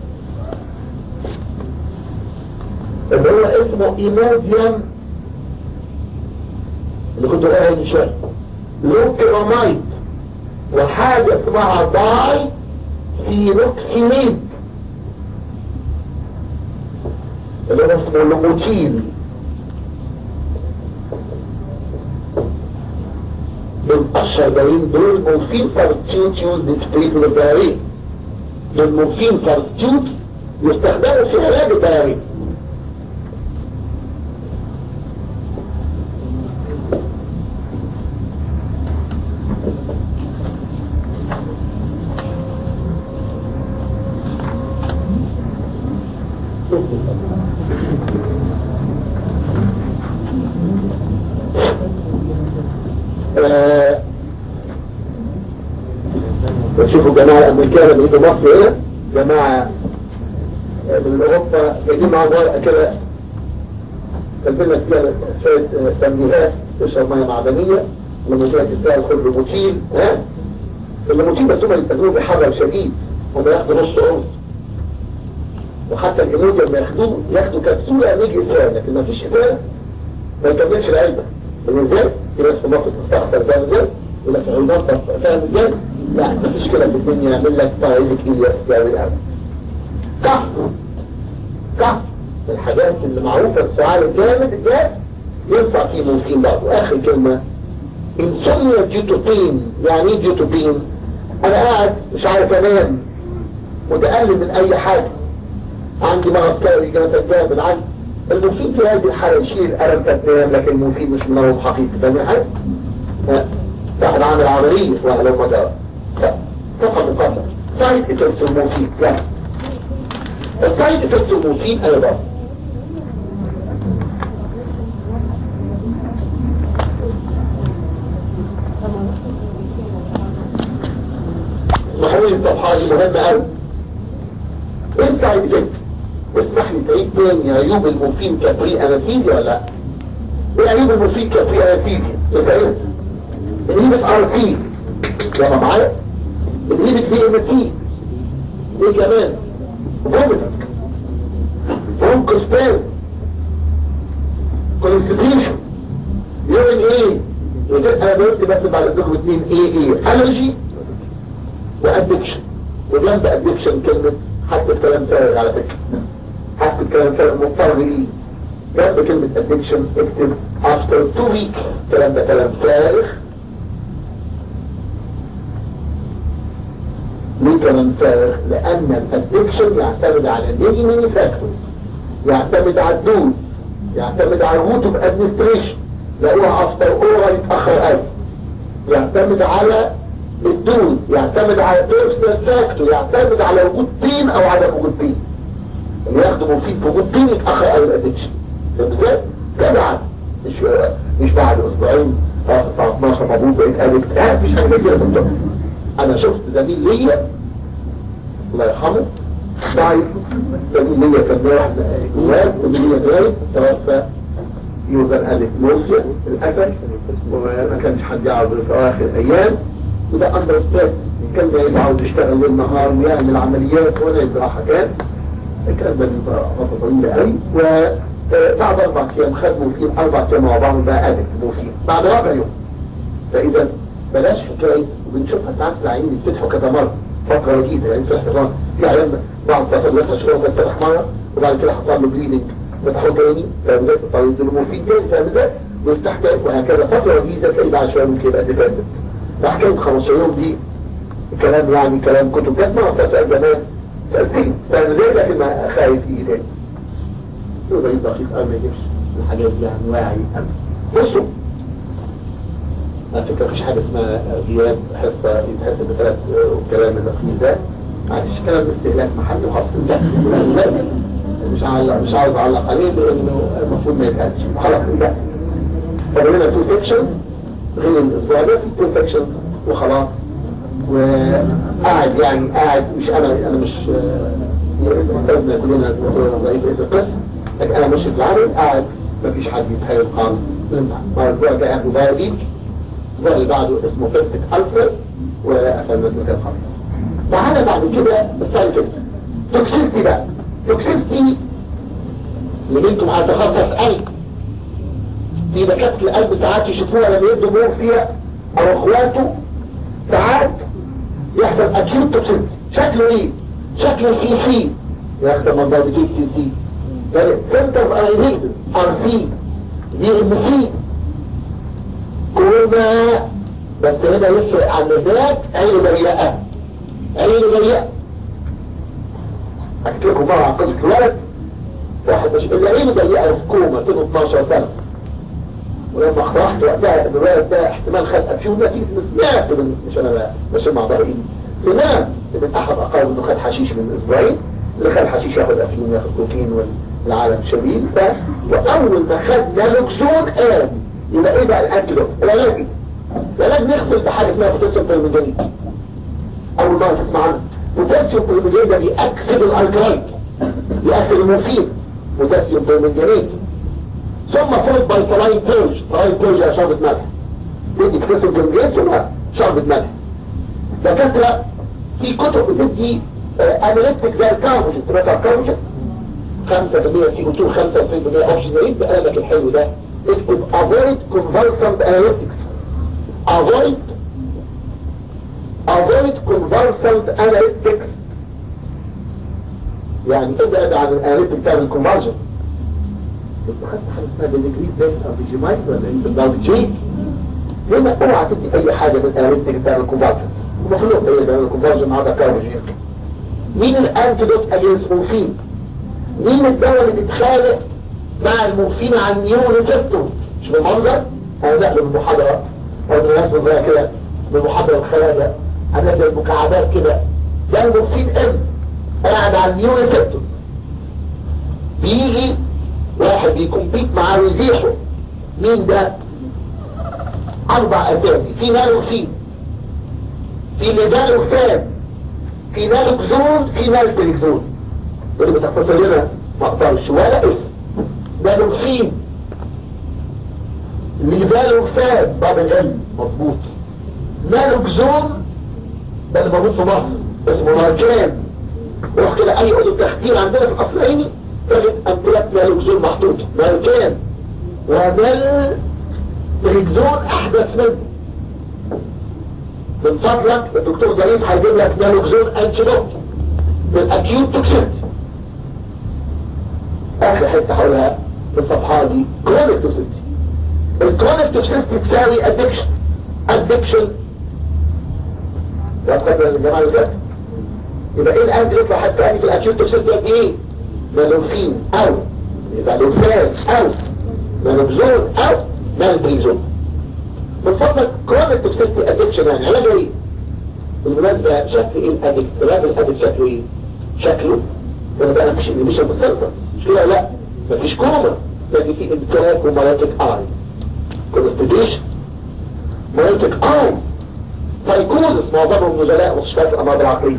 اللي هو اسمه ايموديوم اللي كنت قايل من شويه لوبيراميد وحاجة اسمها داي فينوكسيميد اللي هو اسمه لوموتين دول اشهر دوايين دول مورفين سبستيوت يوز ديسبريت الدهري دول مورفين سبستيوت يستخدموا في علاج الدهري تشوفوا الجماعة الأمريكان اللي يجوا مصر هنا جماعة من أوروبا جايين معاهم ورقة كده كاتبين فيها شوية تنبيهات تشرب مية معدنية لما كده تستاهل كل روبوتين ها الروبوتين بس هم يستخدموه بحذر شديد هم ياخدوا نص قرص وحتى الإيموجي لما ياخدوه ياخدوا كبسولة يجي إسرائيل لكن ما فيش إسرائيل ما يكملش العلبة بالنسبة في ناس في مصر تستخدم ده ازاي يقول لك عيونات فاهم ازاي لا مفيش كده في الدنيا يعمل لك طريقك ايه يعني الأمر كف كف الحاجات اللي معروفة السؤال الجامد الجاد ينفع فيه ممكن برضه آخر كلمة انسوميا جيتوبين يعني ايه جيتوبين انا قاعد مش عارف انام متألم من اي حاجة عندي مرض كاري جامد عندي المفيد في هذه الحالة يشيل الألم تتنام لكن المفيد مش منوم حقيقي فاهم حاجة؟ واحد عامل عملية واحد لو مدار فقط مقدر سايد افكت المفيد لا السايد افكت المفيد ايضا محاولة الصفحة دي مهمة قوي ايه السايد افكت؟ واسمح لي تعيد تاني عيوب المورفين كبري انافيليا ولا لا ايه عيوب المورفين كبري انافيليا ايه الهيبة ار سي يلا معايا الهيبة بي ام سي ايه كمان فوميتك برونكوسبير كونستيبيشن يورين ايه وده انا قلت بس بعد ذكر اتنين ايه ايه الرجي وادكشن وجنب ادكشن كلمة حتى الكلام فارغ على فكرة حتى الكلام فارغ مضطر ليه جنب كلمة addiction اكتب after two weeks الكلام ده كلام فارغ ليه كلام فارغ؟ لأن الادكشن يعتمد على ميني ميني فاكتورز يعتمد على الدوز يعتمد على الروت اوف ادمنستريشن لقوها افتر اورا يتأخر قوي يعتمد على الدوز يعتمد على بيرسونال فاكتور يعتمد على وجود بين او عدم وجود بين اللي ياخدوا مفيد بوجود بين يتأخر قوي الادكشن فاهم ازاي؟ تبعا مش مش بعد اسبوعين اه الساعه 12 مبروك بقيت ادكت اه مفيش حاجه كده بالظبط انا شفت زميل ليا الله يرحمه ضعيف زميل ليا كان راح جوال زميل ليا جاي توفى يوزن ألف موسيا للأسف وما كانش حد يعرف في آخر أيام وده أندر ستريس كان جاي عاوز يشتغل ليل نهار ويعمل عمليات ولا جراحة كان الكلام ده من فترة طويلة قوي وبعد أربع أيام خدموا فيه أربع أيام مع بعض بقى أدك موفين بعد رابع يوم فإذا بلاش حكاية وبنشوفها ساعات العين بتفتحوا كذا مرة فترة وجيزة يعني فتح مرة في عيان بعد فترة بيفتح شوية فتح مرة وبعد كده حصل له بليدنج فتحوا تاني فاهم ازاي؟ طيب يدوا مورفين تاني فاهم ازاي؟ ويفتح تاني وهكذا فترة وجيزة تلاقي بعد شوية ممكن يبقى ديبندنت فحكاية 15 يوم دي كلام يعني كلام كتب جت مرة تسأل زمان سألتين فاهم ازاي؟ لكن ما خايف يجي تاني يبقى يبقى دقيق قوي ما يجيبش الحاجات دي يعني واعي قوي بصوا على فكرة مفيش حاجة اسمها غياب حصة يتحسب بثلاث والكلام الأخير ده معلش كلام استهلاك محلي وحصل ده مش عاوز مش عاوز اعلق عليه لانه المفروض ما يتقالش خلاص ده فعملنا تو سيكشن غير الاسبوع ده في تو سيكشن وخلاص وقاعد يعني قاعد مش انا انا مش استاذنا كلنا ضعيف رئيس القسم لكن انا مش في العمل قاعد مفيش حد يتحايل خالص مرة الاسبوع الجاي هاخده بايو الاسبوع اللي بعده اسمه فيستك ألفر وقفلنا المكان خالص تعالى بعد كده الثالث كده توكسيستي بقى توكسيستي اللي انتم هتخصص قلب في دكاتره القلب ساعات يشوفوها لما يدوا مور فيها او اخواته ساعات يحصل اكيوت توكسيستي شكله ايه شكله سي سي ياخد من ضرب سي سي يعني سنتر ايديك ار سي دي ام سي كوما بس هنا يفرق عن الذات عينه ضيقه عينه ضيقه احكي لكم بقى عن قصه الولد واحد مش اللي عينه ضيقه في كوما سنه 12 سنه ولما خرجت وقتها ان الولد ده احتمال خد افيون نتيجه سمعت من مش انا بقى مش مع ضريبي سمعت ان احد اقارب انه خد حشيش من اسبوعين اللي خد حشيش ياخد افيون ياخد كوكين والعالم شديد ف واول ما خد نالوكسون قام يبقى ايه بقى الانتيدوت العلاج ايه؟ العلاج نغسل بحاجه اسمها بوتاسيوم بيرميدانيت اول مره تسمع عنها بوتاسيوم بيرميدانيت ده بيأكسد الالكلايد بيأكسد المورفين بوتاسيوم بيرميدانيت ثم فولد باي تراين بيرج تراين بيرج على شربة ملح تدي بوتاسيوم بيرميدانيت ثم شربة ملح دكاتره في كتب بتدي اناليتيك زي الكاربوجين تبقى الكاربوجين 5% سي او 2 5% اوكسجين بقلبك الحلو ده اكتب avoid convulsant analytics avoid avoid convulsant analytics يعني ابعد عن الاناليتيك بتاع الكونفرجن انت خدت حاجه اسمها بالانجليزي ده او بي جي مايك ولا انت بالدبل جي هنا اوعى تدي اي حاجه من الاناليتيك بتاع الكونفرجن مخلوق ايه ده الكونفرجن هذا كاربوجين مين الانتيدوت اجينست مورفين مين الدواء اللي بيتخالق مع المورفين عن نيورو ريسبتور مش بالمنظر انا داخل بالمحاضرة او الناس بقى كده بالمحاضرة الخلاجة انا زي المكعبات كده ده المورفين ام قاعد على النيورو ريسبتور بيجي واحد بيكمبيت معاه ويزيحه مين ده اربع اسامي في نالوكسين في ميدالوكسان في نالوكزون في نالتريكزون اللي بتختصر لنا ما اقدرش ولا اسم نالوكسين ميدالوكسان باب العلم مظبوط نالوكزون ده اللي موجود في مصر اسمه ناركان روح كده اي عضو تخدير عندنا في القصريني تجد امثله نالوكزون محطوطه ناركان ونال تريكزون احدث منه من فضلك الدكتور ظريف هيجيب لك نالوكزون انتيدوت للاكيوت توكسيت اخر حته هقولها في الصفحه دي كرونيك توكسيت الكرونيك توكسيت تساوي ادكشن ادكشن واتفضل يا جماعه ده يبقى ايه الانتيدوت لو حد تاني في الاكيوت توكسيت ده ايه نالوفين او يبقى لوفان او نالوكزون او نالبريزون من فضلك كرونيك توكسيتي ادكشن يعني علاجه ايه بالمناسبة شكل ايه الادكت علاج الادكت شكله ايه شكله انا بقى مش مش متصرفة مش كده لا مفيش كوما لكن في امتلاك ومراتك اي كونستيبيشن مراتك اي سايكوزس معظمهم نزلاء مستشفيات الامراض العقلية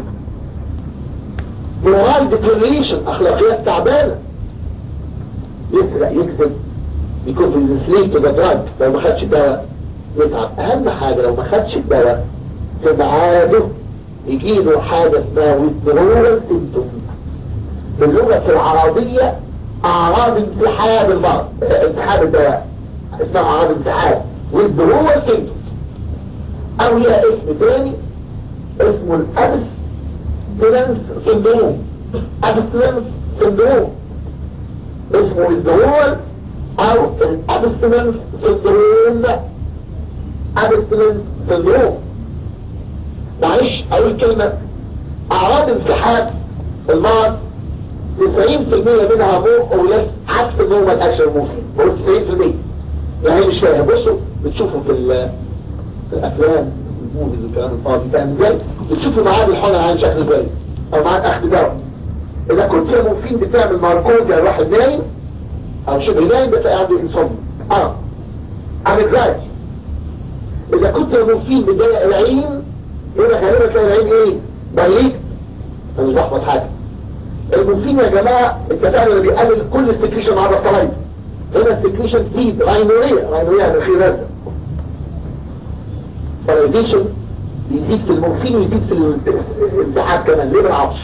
مورال ديكلينيشن اخلاقيات تعبانة يسرق يكذب يكون في السليب تو ذا دراج لو ما خدش الدواء يتعب اهم حاجة لو ما خدش الدواء تبعاده يجيله حاجة اسمها withdrawal symptoms باللغة العربية اعراض انسحاب المرض انسحاب الدواء اسمها اعراض انسحاب withdrawal symptoms او لها اسم تاني اسمه الابستنس syndrome abstinence syndrome اسمه withdrawal او الابستنس syndrome abstinence syndrome معلش اقول كلمة اعراض انسحاب المرض 90% منها مور او لس عكس النورمال اكشن موفي بقول 90% يعني مش فاهم بصوا بتشوفوا في, في الافلام الموفيز والكلام الفاضي فاهم ازاي بتشوفوا معاد الحول عن شكل ازاي او معاد اخذ دواء اذا كنت يا موفين بتعمل ماركوز يعني واحد نايم او شبه نايم بتلاقي عنده انصاب اه انكزايتي اذا كنت يا موفين بتضايق العين هنا غالبا تلاقي العين ايه ضيق انا مش بحفظ حاجه المورفين يا جماعه التفاعل اللي بيقلل كل السكريشن على الطلايب هنا السكريشن فيه راينوريا راينوريا من خير هذا فاليديشن يزيد في المورفين ويزيد في الانسحاب كمان ليه بالعطش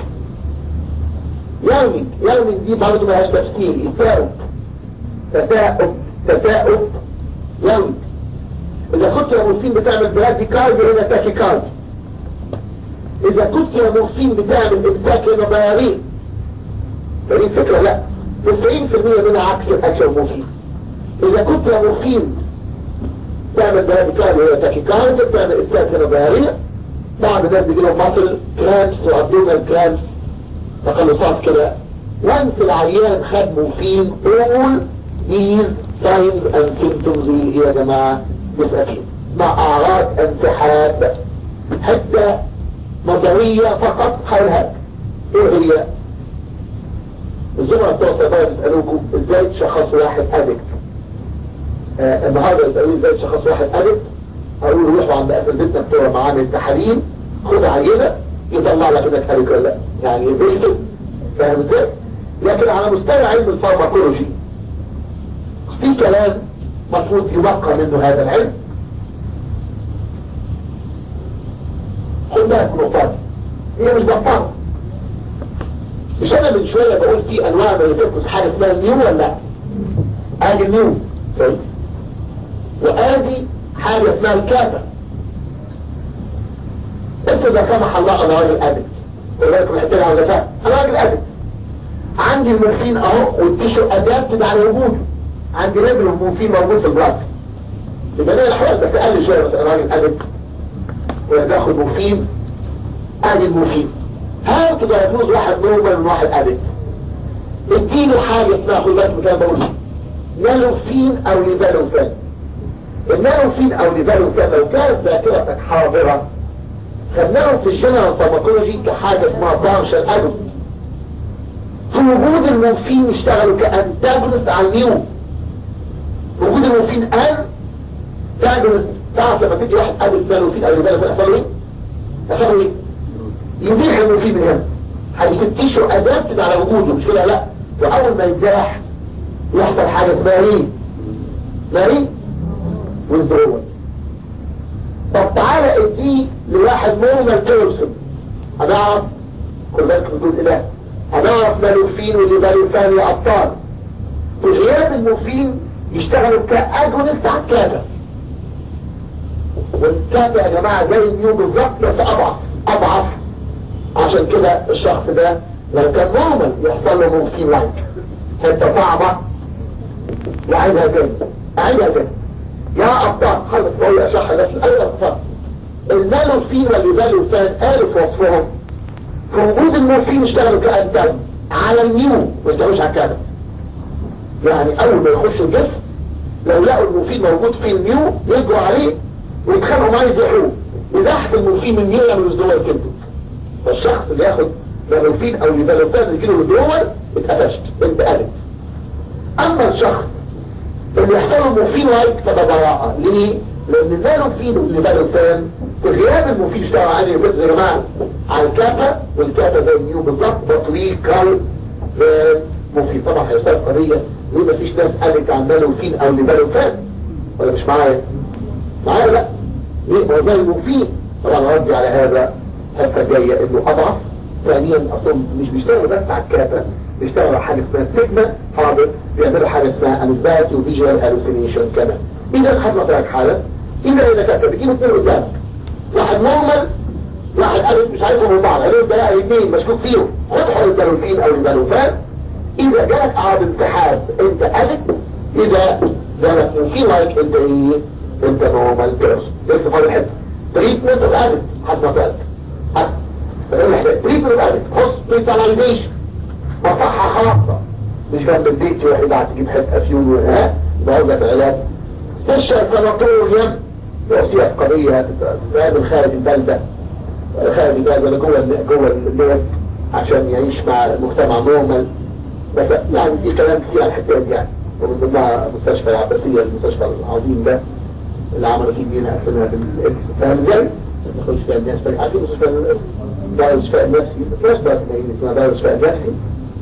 يومي يومي دي برضه ملهاش تفسير يتاؤب تثاؤب تثاؤب يومي إذا كنت يا مورفين بتعمل برادي كارد هنا تاكي كارد إذا كنت يا مورفين بتعمل إمساك هنا بيارين فدي الفكرة لا 90% منها عكس الأكشن المورفين إذا كنت يا مورفين تعمل برادي كارد هنا تاكي كارد بتعمل إمساك هنا بيارين بعض الناس بيجي لهم مصل كرامس وأبدومال كرامس تقلصات كده وانت العيان خد مورفين all these signs and symptoms اللي هي يا جماعه مسألين مع أعراض انسحاب حتى نظرية فقط حولها ايه هي الزملاء بتوع الصيدلة بيسألوكم ازاي تشخص واحد ادكت آه النهارده يسألوني ازاي تشخص واحد ادكت هقول له روحوا عند اساتذتنا بتوع معامل التحاليل خد عينة يطلع لك انك ادكت ولا لا يعني بيكتب فاهم ازاي؟ لكن على مستوى علم الفارماكولوجي في كلام مفروض يبقى منه هذا العلم خد بالك من النقطة هي مش بطالة مش انا من شوية بقول في انواع من الفكر حاجة اسمها النيو ولا لا ادي النيو طيب وادي حاجة اسمها الكافة انت اذا سمح الله انا راجل ادب ولكن محتاج على ذكاء انا راجل ادب عندي المورفين اهو والتيشو ادابتد على وجوده عندي ليفل المورفين موجود في البلاد يبقى انا الحقيقه بس اقل شويه بس انا راجل ادب وياخد مورفين ادي المورفين هاو تدايجنوز واحد نورمال من واحد ادب اديله حاجه اسمها خد بالك مكان بقول نالوفين او ليفالوفان النالوفين او ليفالوفان لو كانت ذاكرتك حاضره خدناهم في الجنرال فارماكولوجي كحاجه اسمها بارشل ادب في وجود المورفين يشتغلوا كأنتاجونست على النيو وجود المورفين ان تاجونست تعرف لما تدي واحد قابل مالوفين او يبالغ يحصل ايه؟ يحصل ايه؟ يبيح المورفين من هنا هيفتشوا ادابتد على وجوده مش كده لا واول ما يتزاح يحصل حاجه اسمها ايه؟ اسمها ايه؟ ويزدرول طب تعالى اديه لواحد نورمال بيرسون هنعرف خد بالك من الجزء ده هنعرف مالوفين واللي مالوفان يا ابطال في غياب المورفين يشتغلوا كاجونست على الكابا والكابا يا جماعه زي النيو بالظبط بس اضعف اضعف عشان كده الشخص ده لو كان نورمال يحصل له مورفين لايك حته صعبه وعيدها تاني اعيدها تاني يا ابطال خلص بقول اشرح لك ايوه ابطال المالوفين والليفالوفان قالوا في وصفهم في وجود المورفين اشتغلوا كأنتاج على النيو ما اشتغلوش على الكابا يعني اول ما يخش الجسم لو لقوا المورفين موجود في النيو يجروا عليه ويتخانقوا معاه يزحوه يزحف المورفين من النيو يعملوا الزوال كده فالشخص اللي ياخد مالوفين او ليفالوفان اللي يجيله الزوال اتقفشت انت قلت اما الشخص اللي يحصل له مورفين وايت فده براءة ليه؟ لان المالوفين والليفالوفان في غياب المورفين اشتغل عليه بس يا جماعه على الكافة والكافة زي النيو بالظبط بطريق كال مورفين طبعا هيصير قضية ليه مفيش ناس قالت عن مالوفين او ليفالوفان ولا مش معايا؟ معايا لا ليه؟ هو زي المورفين طبعا ردي على هذا الحته الجايه انه اضعف ثانيا اصلا مش بيشتغلوا بس على الكافة بيشتغلوا على حاجه اسمها سيجما حاضر بيعملوا حاجه اسمها انزايتي وفيجوال هالوسينيشن كمان اذا حصلت لك حاله اذا اذا كانت بتجيب اثنين قدامك واحد نورمال واحد قالوا مش عارفهم من بعض قالوا ده اثنين مشكوك فيهم خد حول البالوفين او البالوفان اذا جالك اعراض انسحاب انت قلت اذا جالك في لايك انت ايه انت نورمال بيرسون لسه فاضل حته تريتمنت اوف ادت حسب ذلك تريتمنت اوف ادت هوسبيتاليزيشن مصحة خاصة مش جنب البيت واحد هتجيب حته افيون ها بعوضة علاج تشرب سناتوريوم وصية قضية تقابل خارج البلدة خارج البلدة ولا جوه جوه البلد عشان يعيش مع مجتمع نورمال بس يعني في كلام كتير على الحكاية دي يعني ومن ضمنها مستشفى العباسية المستشفى العظيم ده اللي عملوا فيه بينا أسنها بالإكس فاهم ازاي؟ ما تخش فيها الناس عارفين مستشفى دار الشفاء النفسي مستشفى اسمها دار الشفاء النفسي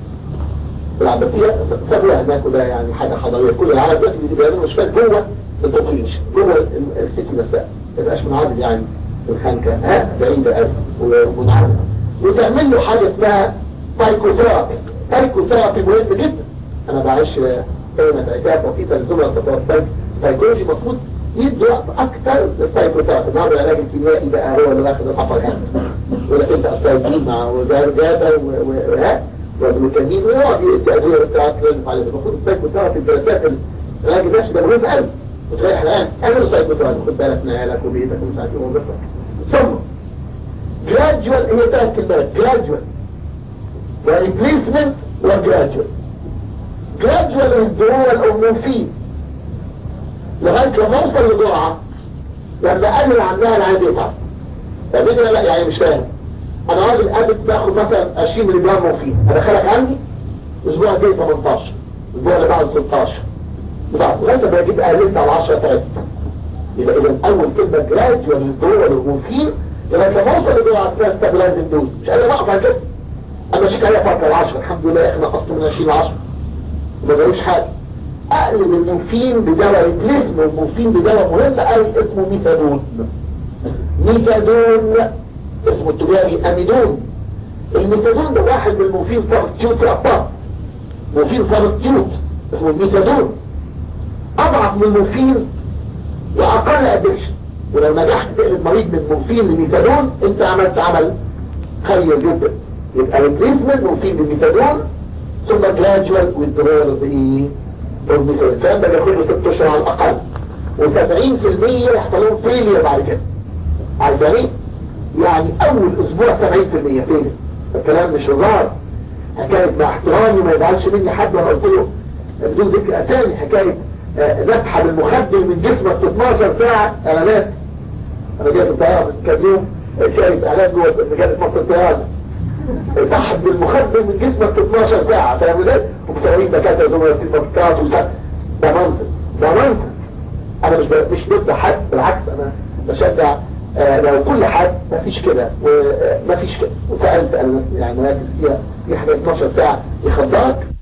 العباسية سابوها هناك وده يعني حاجة حضارية كل العالم دلوقتي بيعملوا مستشفيات جوه التطريش جوه السيتي نفسها ما يبقاش منعزل يعني الخنكة ها بعيدة قوي ومنعرضة وتعمل له حاجة اسمها سايكوثيرابي سايكوثيرابي مهم جدا انا بعيش كلمة عتاب بسيطة لزملاء الطب سايكولوجي المفروض يدوا وقت اكتر للسايكوثيرابي النهارده العلاج الكيميائي بقى هو اللي واخد الحفر يعني ولا انت اسايدين مع وزارة وها والمكانين ويقعد يدي ادويه بتاعت لازم عليه المفروض السايكوثيرابي الجلسات العلاج النفسي ده مهم قوي وتريح الان اعملوا سايكوثيرابي خد بالك من عيالك وبيتك ومش عارف ايه وظيفتك ثم gradual هي ثلاث كلمات gradual وريبليسمنت وجراجوال جراجوال withdrawal او مفيد لغاية لما اوصل لجرعة لما اقلل عنها العادي يتعب فبيجي لا يعني مش فاهم انا راجل قابل باخد مثلا 20 ملي جرام مفيد ادخلك عندي الاسبوع الجاي 18 الاسبوع اللي بعده 16 لغاية لما اجيب قللت على 10 3 يبقى اذا اول كلمة جراجوال withdrawal ومفيد لغاية لما اوصل لجرعة اسمها ستابلايزنج دوز مش قادر اقف على كده انا شيك عليها فترة العشرة الحمد لله احنا قصته من 20 10 ما جاوش حاجة اقلب المورفين بدواء ريبليسم المورفين بدواء مهم قوي اسمه ميثادون ميثادون اسمه التجاري اميدون الميثادون ده واحد من المورفين سبستيوت ابطال مورفين سبستيوت اسمه الميثادون اضعف من المورفين واقل ادكشن ولو نجحت تقلب مريض من مورفين لميثادون انت عملت عمل خير جدا يبقى ريبليسمنت مورفين لميثادون ثم جراجوال withdrawal of the والميثادون الكلام ده بياخد له ست اشهر على الاقل و70% يحصل لهم فيلير بعد كده عارفين يعني اول اسبوع 70% فيلير الكلام مش هزار حكايه مع احترامي ما يزعلش مني حد وانا قلت له بدون ذكر اسامي حكايه نسحب المخدر من جسمك في 12 ساعه اعلانات انا جاي في الطياره من كام يوم شايف اعلان جوه مجله مصر الطيران سحب المخدر من جسمك في 12 ساعه فاهم ازاي؟ ومصورين دكاتره زملاء في المسكرات وسا ده منطق ده منطق انا مش مش ضد حد بالعكس انا بشجع آه لو كل حد ما فيش كده وما فيش كده وسالت انا يعني مراكز فيها في حاجه 12 ساعه يخدرك